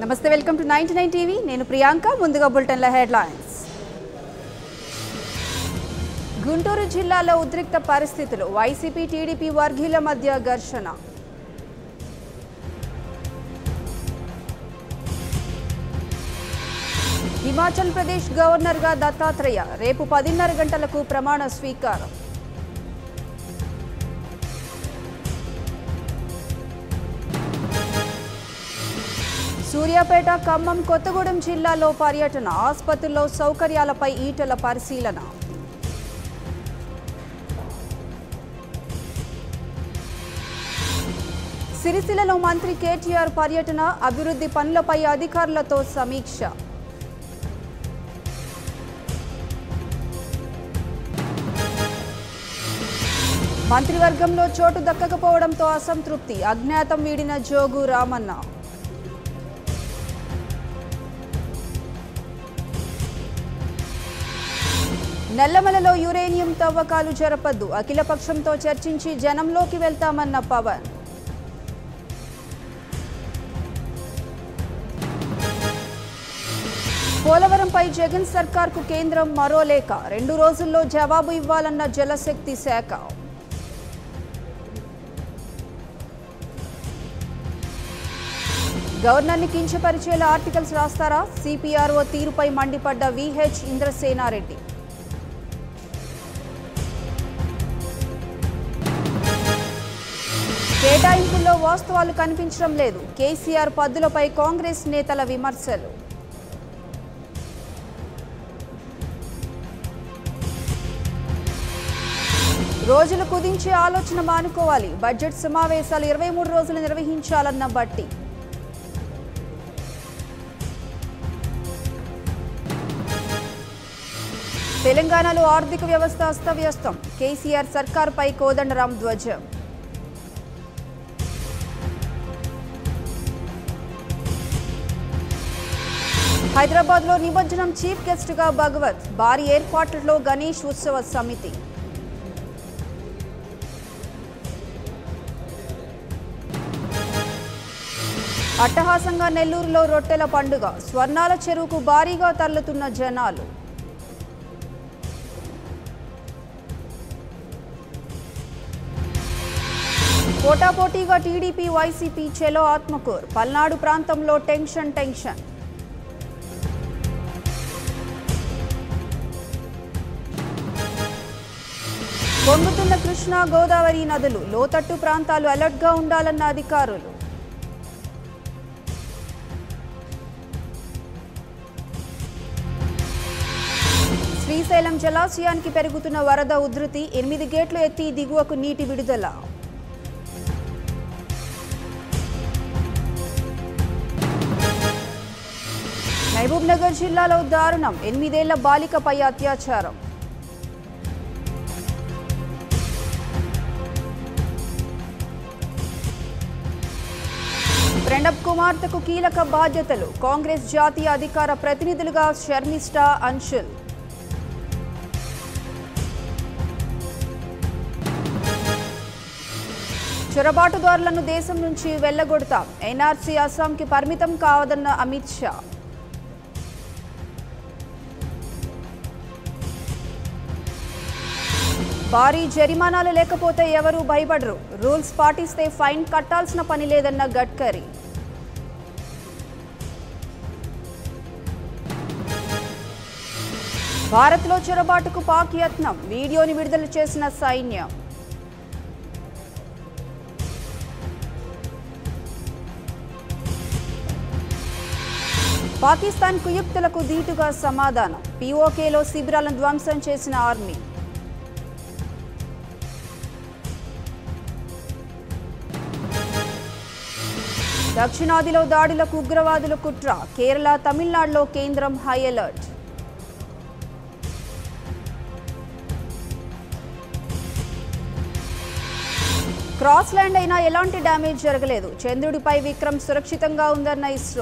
నమస్తే welcome to ninety nine TV నేను ప్రియాంక ముందుగా బులెటిన్ల హెడ్లైన్స్ గుంటూరు జిల్లాలో ఉద్రిక్త పరిస్థితులు వైసీపీ టీడీపీ వర్గీయుల మధ్య ఘర్షణ హిమాచల్ ప్రదేశ్ గవర్నర్గా దత్తాత్రేయ రేపు పదిన్నర గంటలకు ప్రమాణ స్వీకారం సూర్యాపేట ఖమ్మం కొత్తగూడెం జిల్లాలో పర్యటన ఆసుపత్రుల్లో సౌకర్యాలపై ఈటల పరిశీలన సిరిసిల్లలో మంత్రి కేటీఆర్ పర్యటన అభివృద్ధి పనులపై అధికారులతో సమీక్ష మంత్రివర్గంలో చోటు దక్కకపోవడంతో అసంతృప్తి అజ్ఞాతం వీడిన జోగు రామన్న నెల్లమలలో యురేనియం తవ్వకాలు జరపద్దు అఖిలపక్షంతో చర్చించి జనంలోకి వెళ్తామన్న పవన్ పోలవరంపై జగన్ సర్కార్కు కేంద్రం మరో లేఖ రెండు రోజుల్లో జవాబు ఇవ్వాలన్న జలశక్తి శాఖ గవర్నర్ని కించపరిచేలా ఆర్టికల్స్ రాస్తారా సిపిఆర్ఓ తీరుపై మండిపడ్డ విహెచ్ ఇంద్రసేనారెడ్డి కేటాయింపుల్లో వాస్తవాలు కనిపించడం లేదు కేసీఆర్ పద్దులపై కాంగ్రెస్ నేతల విమర్శలు రోజులు కుదించే ఆలోచన మానుకోవాలి బడ్జెట్ సమావేశాలు ఇరవై మూడు రోజులు నిర్వహించాలన్న బట్టి తెలంగాణలో ఆర్థిక వ్యవస్థ అస్తవ్యస్తం కేసీఆర్ సర్కార్పై కోదండరాం ధ్వజం హైదరాబాద్లో నిమజ్జనం చీఫ్ గెస్ట్గా భగవత్ భారీ ఏర్పాట్లలో గణేష్ ఉత్సవ సమితి అట్టహాసంగా నెల్లూరులో రొట్టెల పండుగ స్వర్ణాల చెరువుకు భారీగా తరలుతున్న జనాలు పోటాపోటీగా టీడీపీ వైసీపీ చెలో ఆత్మకూర్ పల్నాడు ప్రాంతంలో టెన్షన్ టెన్షన్ పొంగుతున్న కృష్ణా గోదావరి నదులు లోతట్టు ప్రాంతాలు అలర్ట్గా ఉండాలన్న అధికారులు శ్రీశైలం జలాశయానికి పెరుగుతున్న వరద ఉధృతి ఎనిమిది గేట్లు ఎత్తి దిగువకు నీటి విడుదల మహబూబ్ నగర్ జిల్లాలో దారుణం ఎనిమిదేళ్ల బాలికపై అత్యాచారం ప్రణబ్ కుమార్తెకు కీలక బాధ్యతలు కాంగ్రెస్ జాతీయ అధికార ప్రతినిధులుగా శర్మిష్ఠ అంశుల్ చొరబాటుదారులను దేశం నుంచి వెళ్లగొడతాం ఎన్ఆర్సీ అస్సాంకి పరిమితం కావదన్న అమిత్ షా భారీ జరిమానాలు లేకపోతే ఎవరూ భయపడరు రూల్స్ పాటిస్తే ఫైన్ కట్టాల్సిన పని లేదన్న గడ్కరీ భారత్లో చొరబాటుకు పాక్ యత్నం వీడియోని విడుదల చేసిన సైన్యం పాకిస్తాన్ కుయుక్తులకు ధీటుగా సమాధానం పీఓకేలో శిబిరాలను ధ్వంసం చేసిన ఆర్మీ దక్షిణాదిలో దాడులకు ఉగ్రవాదుల కుట్ర కేరళ తమిళనాడులో కేంద్రం హై అలర్ట్ క్రాస్ ల్యాండ్ అయినా ఎలాంటి డ్యామేజ్ జరగలేదు చంద్రుడిపై విక్రమ్ సురక్షితంగా ఉందన్న ఇస్రో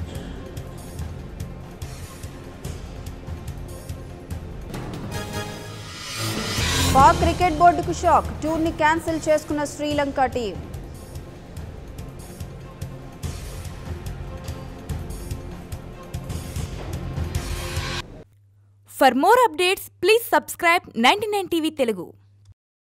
పాక్ క్రికెట్ బోర్డుకు షాక్ టూర్ని క్యాన్సిల్ చేసుకున్న Sri Lanka team for more updates please subscribe ninety TV Telugu